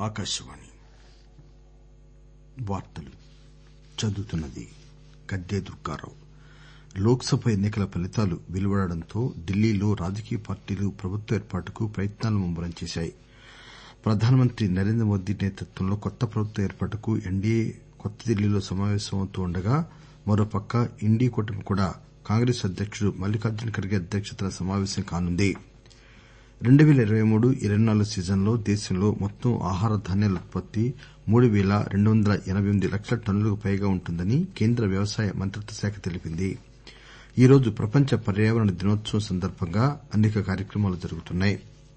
ఆకాశవాణి వార్తలు చదువుతున్నది గద్దె దుర్గారావు లోక్ సభ ఎన్ని కల ఫలితాలు వెలువడడంతో ఢిల్లీలో రాజకీయ పార్టీలు ప్రభుత్వ ఏర్పాటుకు ప్రయత్నాలు ముమ్మరం చేశాయి ప్రధానమంత్రి నరేంద్ర మోదీ నేతృత్వంలో కొత్త ప్రభుత్వ ఏర్పాటుకు ఎన్డీఏ కొత్త ఢిల్లీలో సమావేశమవుతూ ఉండగా మరోపక్క ఇండీ కూటమి కూడా కాంగ్రెస్ అధ్యకుడు మల్లికార్జున ఖర్గే అధ్యక్షతన సమావేశం కానుంది రెండు పేల ఇరవై మూడు ఇరవై నాలుగు సీజన్లో దేశంలో మొత్తం ఆహార ధాన్యాల ఉత్పత్తి మూడు పేల రెండు వందల ఎనబై ఎనిమిది లక్షల టన్నులకు పైగా ఉంటుందని కేంద్ర వ్యవసాయ మంత్రిత్వ శాఖ తెలిపింది ఈరోజు ప్రపంచ పర్యావరణ దినోత్సవం సందర్బంగా అనేక కార్యక్రమాలు జరుగుతున్నాయి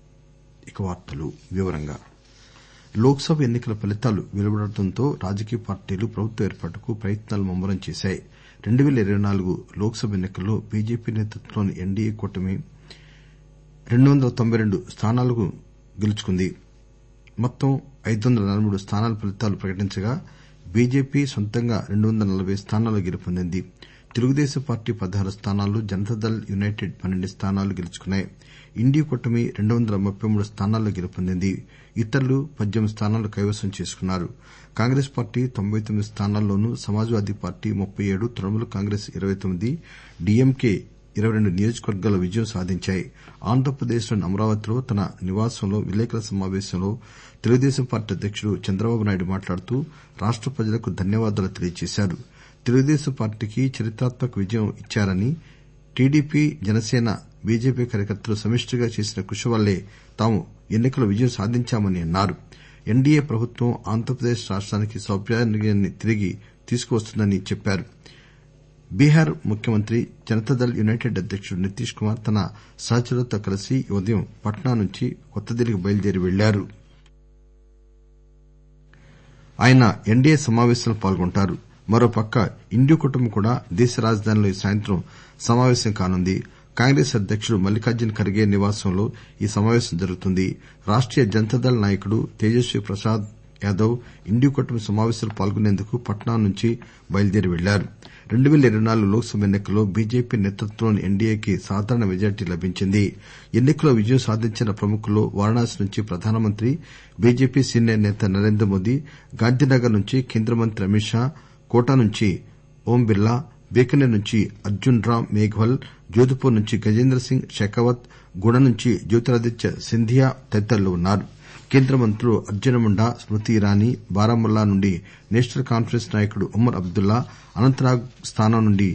లోక్ సభ ఎన్ని కల ఫలితాలు వెలువడడంతో రాజకీయ పార్టీలు ప్రభుత్వ ఏర్పాటుకు ప్రయత్నాలు ముమ్మరం చేశాయి రెండు పేల ఇరవై నాలుగు లోక్ సభ ఎన్ని కల్లో బీజేపీ నేతృత్వంలోని ఎన్డీఏ కూటమి రెండు వందల తొంభై రెండు స్థానాలను గెలుచుకుంది మొత్తం ఐదు వందల నలబై మూడు స్థానాల ఫలితాలు ప్రకటించగా బీజేపీ సొంతంగా రెండు వందల నలబై స్థానాల్లో గెలుపొందింది తెలుగుదేశం పార్టీ పదహారు స్థానాలు జనతాదళ్ యునైటెడ్ పన్నెండు స్థానాలు గెలుచుకున్నాయి ఇండీ కూటమి రెండు వందల ముప్పై మూడు స్థానాల్లో గెలుపొందింది ఇతరులు పద్దెనిమిది స్థానాలు కైవసం చేసుకున్నారు కాంగ్రెస్ పార్టీ తొంభై తొమ్మిది స్థానాల్లోనూ సమాజ్వాదీ పార్టీ ముప్పై ఏడు తృణమూల్ కాంగ్రెస్ ఇరవై తొమ్మిది డీఎంకే ఇరవై రెండు నియోజకవర్గాల్లో విజయం సాధించాయి ఆంధ్రప్రదేశ్లోని అమరావతిలో తన నివాసంలో విలేకరుల సమావేశంలో తెలుగుదేశం పార్టీ అధ్యకుడు చంద్రబాబు నాయుడు మాట్లాడుతూ రాష్ట ప్రజలకు ధన్యవాదాలు తెలియజేశారు తెలుగుదేశం పార్టీకి చరిత్రాత్మక విజయం ఇచ్చారని టీడీపీ జనసేన బీజేపీ కార్యకర్తలు సమిష్టిగా చేసిన కృషి వల్లే తాము ఎన్ని కల్లో విజయం సాధించామని అన్నారు ఎన్డీఏ ప్రభుత్వం ఆంధ్రప్రదేశ్ రాష్టానికి సౌభాగ్యాన్ని తిరిగి తీసుకువస్తుందని చెప్పారు బీహార్ ముఖ్యమంత్రి జనతాదళ్ యునైటెడ్ అధ్యకుడు నితీష్ కుమార్ తన సహచరులతో కలిసి ఈ ఉదయం పట్నా నుంచి కొత్తదిల్లీకి బయలుదేరి వెళ్లారు ఆయన ఎన్డీఏ సమావేశంలో పాల్గొంటారు మరోపక్క ఇండీ కూటమి కూడా దేశ రాజధానిలో ఈ సాయంత్రం సమావేశం కానుంది కాంగ్రెస్ అధ్యకుడు మల్లికార్జున ఖర్గే నివాసంలో ఈ సమావేశం జరుగుతుంది రాష్టీయ జనతాదళ్ నాయకుడు తేజస్వీ ప్రసాద్ యాదవ్ ఇండీ కూటమి సమావేశంలో పాల్గొనేందుకు పట్నా నుంచి బయలుదేరి వెళ్లారు రెండు పేల ఇరవై నాలుగు లోక్ సభ ఎన్ని కల్లో బీజేపీ నేతృత్వంలోని ఎన్డీఏకి సాధారణ మెజార్టీ లభించింది ఎన్ని కల్లో విజయం సాధించిన ప్రముఖుల్లో వారణాసి నుంచి ప్రధానమంత్రి బీజేపీ సీనియర్ నేత నరేంద్ర మోదీ గాంధీనగర్ నుంచి కేంద్ర మంత్రి అమిత్ షా కోటా నుంచి ఓం బిర్లా బీకనేర్ నుంచి అర్జున్ రామ్ మేఘ్వాల్ జోధ్పూర్ నుంచి గజేంద్ర సింగ్ షెకావత్ గుణ నుంచి జ్యోతిరాదిత్య సింధియా తదితరులు ఉన్నారు కేంద్ర మంత్రులు అర్జున్ ముండా స్మృతి ఇరానీ బారాముల్లా నుండి నేషనల్ కాన్పరెన్స్ నాయకుడు ఉమర్ అబ్దుల్లా అనంతనాగ్ స్థానం నుండి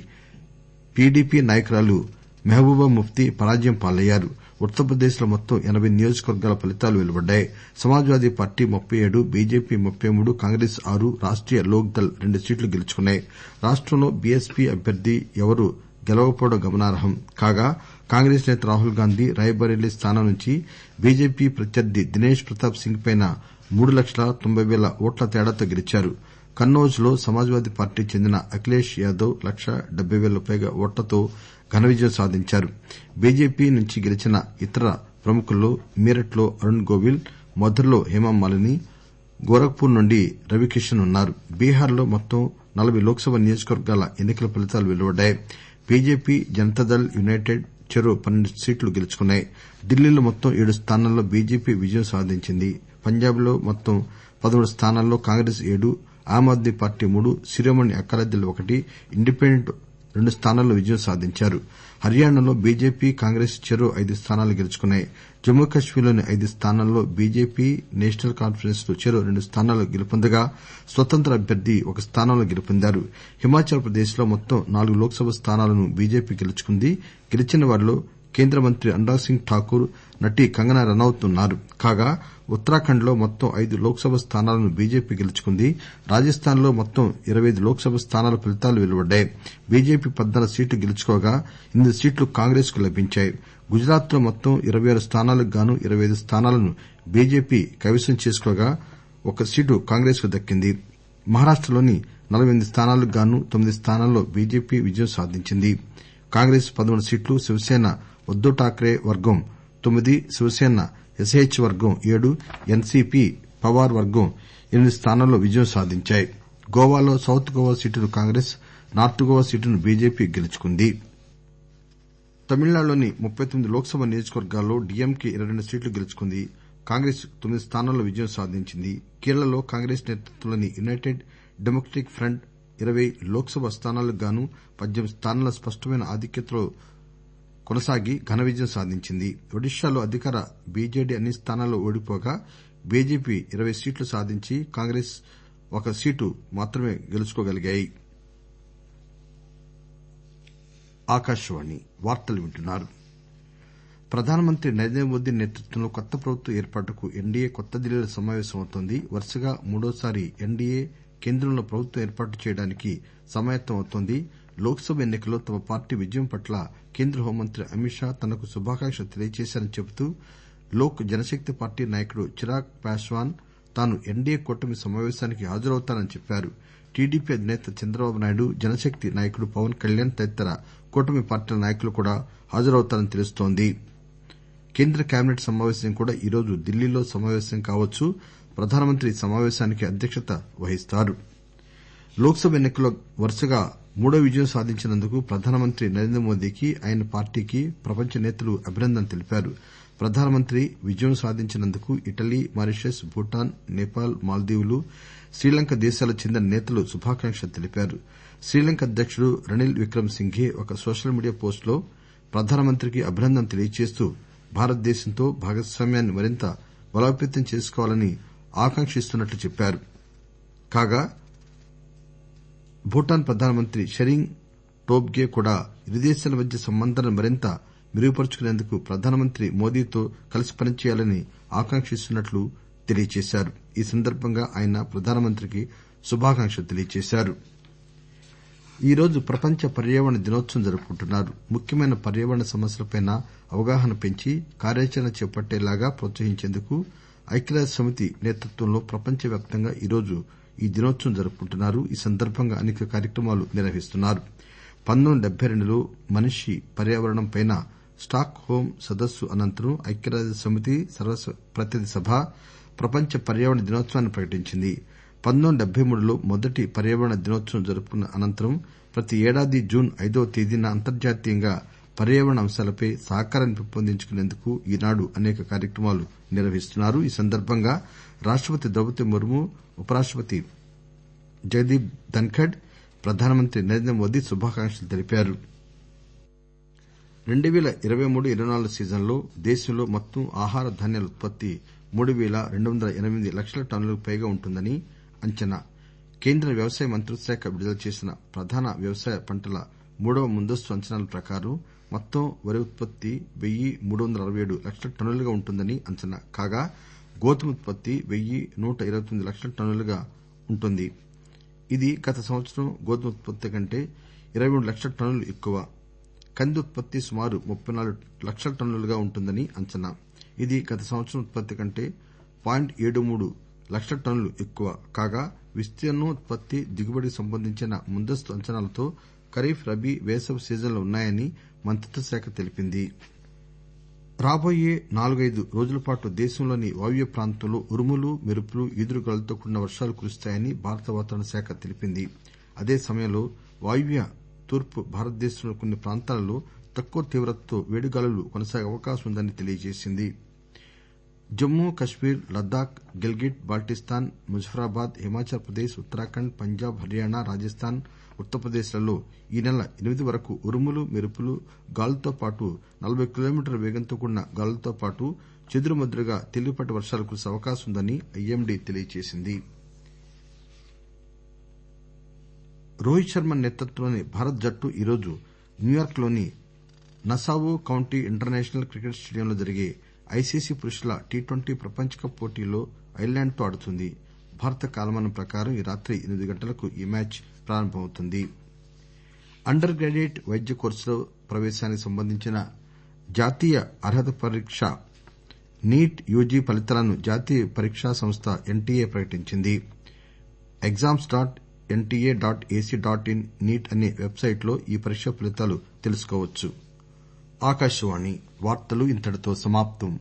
పీడీపీ నాయకురాలు మెహబూబా ముఫ్తీ పరాజయం పాలయ్యారు ఉత్తరప్రదేశ్ లో మొత్తం ఎనబై నియోజకవర్గాల ఫలితాలు వెలువడ్డాయి సమాజ్వాదీ పార్టీ ముప్పై ఏడు బీజేపీ ముప్పై మూడు కాంగ్రెస్ ఆరు రాష్టీయ లోక్ దళ్ రెండు సీట్లు గెలుచుకున్నాయి రాష్టంలో బీఎస్పీ అభ్యర్థి ఎవరూ గెలవకపోవడం గమనార్హం కాగా కాంగ్రెస్ నేత రాహుల్ గాంధీ రాయ్బరేలీ స్థానం నుంచి బీజేపీ ప్రత్యర్థి దినేష్ ప్రతాప్ సింగ్ పై మూడు లక్షల తొంభై పేల ఓట్ల తేడాతో గెలిచారు కన్నౌజ్ లో సమాజ్వాదీ పార్టీకి చెందిన అఖిలేష్ యాదవ్ లక్షా డెబ్బై పేలకు పైగా ఓట్లతో ఘన విజయం సాధించారు బీజేపీ నుంచి గెలిచిన ఇతర ప్రముఖుల్లో మీరట్ లో అరుణ్ గోవిల్ మధుర్ లో హేమామాలిని గోరఖ్ పూర్ నుండి రవికిషన్ ఉన్నారు బీహార్ లో మొత్తం నలబై లోక్ సభ నియోజకవర్గాల ఎన్ని కల ఫలితాలు వెలువడ్డాయి బీజేపీ జనతాదళ్ యునైటెడ్ చెరో పన్నెండు సీట్లు గెలుచుకున్నాయి ఢిల్లీలో మొత్తం ఏడు స్థానాల్లో బీజేపీ విజయం సాధించింది పంజాబ్ లో మొత్తం పదమూడు స్థానాల్లో కాంగ్రెస్ ఏడు ఆమ్ ఆద్మీ పార్టీ మూడు శిరోమణి అకాలీదళ్ ఒకటి ఇండిపెండెంట్ రెండు స్థానాల్లో విజయం సాధించారు హర్యానాలో బీజేపీ కాంగ్రెస్ చెరో ఐదు స్థానాలు గెలుచుకున్నాయి జమ్మూ కశ్మీర్ లోని ఐదు స్థానాల్లో బీజేపీ నేషనల్ కాన్పరెన్స్ లు చెరో రెండు స్థానాల్లో గెలుపొందగా స్వతంత్ర అభ్యర్థి ఒక స్థానంలో గెలుపొందారు హిమాచల్ ప్రదేశ్ లో మొత్తం నాలుగు లోక్ సభ స్థానాలను బీజేపీ గెలుచుకుంది గెలిచిన వారిలో కేంద్ర మంత్రి అనురాగ్ సింగ్ ఠాకూర్ నటి కంగనా రనౌత్ ఉన్నారు కాగా ఉత్తరాఖండ్ లో మొత్తం ఐదు లోక్ సభ స్థానాలను బీజేపీ గెలుచుకుంది రాజస్థాన్ లో మొత్తం ఇరవై ఐదు లోక్ సభ స్థానాల ఫలితాలు వెలువడ్డాయి బీజేపీ పద్నాలుగు సీట్లు గెలుచుకోగా ఎనిమిది సీట్లు కాంగ్రెస్ కు లభించాయి గుజరాత్ లో మొత్తం ఇరవై ఆరు స్థానాలకు గాను ఇరవై ఐదు స్థానాలను బీజేపీ కైవసం చేసుకోగా ఒక సీటు కాంగ్రెస్ కు దక్కింది మహారాష్టలోని నలబై ఎనిమిది స్థానాలకు గాను తొమ్మిది స్థానాల్లో బీజేపీ విజయం సాధించింది కాంగ్రెస్ పదమూడు సీట్లు శివసేన ఉద్దవ్ ఠాక్రే వర్గం తొమ్మిది శివసేన ఎస్హెచ్ వర్గం ఏడు ఎన్సీపీ పవార్ వర్గం ఎనిమిది స్థానాల్లో విజయం సాధించాయి గోవాలో సౌత్ గోవా సీటును కాంగ్రెస్ నార్త్ గోవా సీటును బీజేపీ గెలుచుకుంది తమిళనాడులోని ముప్పై తొమ్మిది లోక్ సభ నియోజకవర్గాల్లో డీఎంకే ఇరవై రెండు సీట్లు గెలుచుకుంది కాంగ్రెస్ తొమ్మిది స్థానాల్లో విజయం సాధించింది కేరళలో కాంగ్రెస్ నేతృత్వంలోని యునైటెడ్ డెమోక్రటిక్ ఫ్రంట్ ఇరవై లోక్ సభ స్థానాలకు గాను పద్దెనిమిది స్థానాల్లో స్పష్టమైన ఆధిక్యతలో కొనసాగి ఘన విజయం సాధించింది ఒడిశాలో అధికార బీజేడీ అన్ని స్థానాల్లో ఓడిపోగా బీజేపీ ఇరవై సీట్లు సాధించి కాంగ్రెస్ ఒక సీటు మాత్రమే గెలుచుకోగలిగాయి ప్రధానమంత్రి నరేంద్ర మోదీ నేతృత్వంలో కొత్త ప్రభుత్వం ఏర్పాటుకు ఎన్డీఏ కొత్తదిల్లీలో సమావేశమవుతోంది వరుసగా మూడోసారి ఎన్డీఏ కేంద్రంలో ప్రభుత్వం ఏర్పాటు చేయడానికి సమాయత్తమవుతోంది లోక్ సభ ఎన్ని కల్లో తమ పార్టీ విజయం పట్ల కేంద్ర హోంమంత్రి అమిత్ షా తనకు శుభాకాంక్షలు తెలియజేశారని చెబుతూ లోక్ జనశక్తి పార్టీ నాయకుడు చిరాగ్ పాశ్వాన్ తాను ఎన్డీఏ కూటమి సమావేశానికి హాజరవుతానని చెప్పారు టీడీపీ అధినేత చంద్రబాబు నాయుడు జనశక్తి నాయకుడు పవన్ కళ్యాణ్ తదితర కూటమి పార్టీల నాయకులు కూడా హాజరవుతారని తెలుస్తోంది కేంద్ర కేబినెట్ సమావేశం కూడా ఈరోజు ఢిల్లీలో సమావేశం కావచ్చు ప్రధానమంత్రి ఈ సమావేశానికి అధ్యక్షత వహిస్తారు లోక్ సభ ఎన్ని కల్లో వరుసగా మూడో విజయం సాధించినందుకు ప్రధానమంత్రి నరేంద్ర మోదీకి ఆయన పార్టీకి ప్రపంచ నేతలు అభినందనలు తెలిపారు ప్రధానమంత్రి విజయం సాధించినందుకు ఇటలీ మారిషస్ భూటాన్ నేపాల్ మాల్దీవులు శ్రీలంక దేశాలకు చెందిన నేతలు శుభాకాంక్షలు తెలిపారు శ్రీలంక అధ్యకుడు రనిల్ విక్రమ్ సింఘే ఒక సోషల్ మీడియా పోస్ట్ లో ప్రధానమంత్రికి అభినందనలు తెలియజేస్తూ భారతదేశంతో భాగస్వామ్యాన్ని మరింత బలోపేతం చేసుకోవాలని ఆకాంక్షిస్తున్నట్లు చెప్పారు కాగా భూటాన్ ప్రధానమంత్రి షెరింగ్ టోబ్గే కూడా ఇరు దేశాల మధ్య సంబంధాలను మరింత మెరుగుపర్చుకునేందుకు ప్రధానమంత్రి మోదీతో కలిసి పనిచేయాలని ఆకాంక్షిస్తున్నట్లు తెలియజేశారు ఈ సందర్బంగా ఆయన ప్రధానమంత్రికి శుభాకాంక్షలు తెలియజేశారు ఈరోజు ప్రపంచ పర్యావరణ దినోత్సవం జరుపుకుంటున్నారు ముఖ్యమైన పర్యావరణ సమస్యలపై అవగాహన పెంచి కార్యాచరణ చేపట్టేలాగా ప్రోత్సహించేందుకు ఐక్యరాజ్యసమితి నేతృత్వంలో ప్రపంచ వ్యాప్తంగా ఈరోజు ఈ దినోత్సవం జరుపుకుంటున్నారు ఈ సందర్బంగా అనేక కార్యక్రమాలు నిర్వహిస్తున్నారు లో మనిషి పర్యావరణంపై స్టాక్ హోం సదస్సు అనంతరం ఐక్యరాజ్యసమితి సర్వప్రతినిధి సభ ప్రపంచ పర్యావరణ దినోత్సవాన్ని ప్రకటించింది లో మొదటి పర్యావరణ దినోత్సవం జరుపుకున్న అనంతరం ప్రతి ఏడాది జూన్ ఐదవ తేదీన అంతర్జాతీయంగా పర్యావరణ అంశాలపై సహకారాన్ని పెంపొందించుకునేందుకు ఈనాడు అనేక కార్యక్రమాలు నిర్వహిస్తున్నారు ఈ సందర్బంగా రాష్టపతి ద్రౌపది ముర్ము ఉపరాష్టపతి జగదీప్ ధన్కడ్ ప్రధానమంత్రి నరేంద్ర మోదీ శుభాకాంక్షలు తెలిపారు రెండు పేల ఇరవై మూడు ఇరవై నాలుగు సీజన్లో దేశంలో మొత్తం ఆహార ధాన్యాల ఉత్పత్తి మూడు పేల రెండు వందల ఎనిమిది లక్షల టన్నులకు పైగా ఉంటుందని అంచనా కేంద్ర వ్యవసాయ మంత్రిత్వ శాఖ విడుదల చేసిన ప్రధాన వ్యవసాయ పంటల మూడవ ముందస్తు అంచనాల ప్రకారం మొత్తం వరి ఉత్పత్తి వెయ్యి మూడు వందల అరవై ఏడు లక్షల టన్నులుగా ఉంటుందని అంచనా కాగా గోధుమ ఉత్పత్తి వెయ్యి నూట ఇరవై తొమ్మిది లక్షల టన్నులుగా ఉంటుంది ఇది గత సంవత్సరం గోధుమ ఉత్పత్తి కంటే ఇరవై మూడు లక్షల టన్నులు ఎక్కువ కంది ఉత్పత్తి సుమారు ముప్పై నాలుగు లక్షల టన్నులుగా ఉంటుందని అంచనా ఇది గత సంవత్సరం ఉత్పత్తి కంటే పాయింట్ ఏడు మూడు లక్షల టన్నులు ఎక్కువ కాగా విస్తీర్ణం ఉత్పత్తి దిగుబడికి సంబంధించిన ముందస్తు అంచనాలతో ఖరీఫ్ రబీ వేసవి సీజన్లు ఉన్నాయని మంత్రిత్వ శాఖ తెలిపింది రాబోయే నాలుగైదు రోజులపాటు దేశంలోని వాయువ్య ప్రాంతంలో ఉరుములు మెరుపులు ఈదురుగాలులతో కూడిన వర్షాలు కురుస్తాయని భారత వాతావరణ శాఖ తెలిపింది అదే సమయంలో వాయువ్య తూర్పు భారతదేశంలోని కొన్ని ప్రాంతాలలో తక్కువ తీవ్రతతో వేడిగాలులు కొనసాగే అవకాశం ఉందని తెలియజేసింది జమ్మూ కశ్మీర్ లద్దాఖ్ గిల్గిట్ బాల్టిస్తాన్ ముజఫరాబాద్ హిమాచల్ ప్రదేశ్ ఉత్తరాఖండ్ పంజాబ్ హర్యానా రాజస్థాన్ ఉత్తరప్రదేశ్ లలో ఈ నెల ఎనిమిది వరకు ఉరుములు మెరుపులు గాలులతో పాటు నలబై కిలోమీటర్ల వేగంతో కూడిన గాలులతో పాటు చెదురుమదురుగా తేలికపాటి వర్షాలు కురిసే అవకాశం ఉందని ఐఎండీ తెలియజేసింది రోహిత్ శర్మ నేతృత్వంలోని భారత జట్టు ఈరోజు న్యూయార్క్ లోని నసావో కౌంటీ ఇంటర్నేషనల్ క్రికెట్ స్టేడియంలో జరిగే ఐసీసీ పురుషుల టీ ట్వంటీ ప్రపంచ కప్ పోటీలో ఐర్లాండ్ తో ఆడుతుంది భారత కాలమానం ప్రకారం ఈ రాత్రి ఎనిమిది గంటలకు ఈ మ్యాచ్ ప్రారంభమవుతుంది అండర్ గ్రాడ్యుయేట్ వైద్య కోర్సులో ప్రవేశానికి సంబంధించిన జాతీయ అర్హత పరీక్ష నీట్ యూజీ ఫలితాలను జాతీయ పరీక్షా సంస్థ ఎన్టీఏ ప్రకటించింది exams dot NTA dot ac dot in NEET అనే వెబ్ సైట్ లో ఈ పరీక్ష ఫలితాలు తెలుసుకోవచ్చు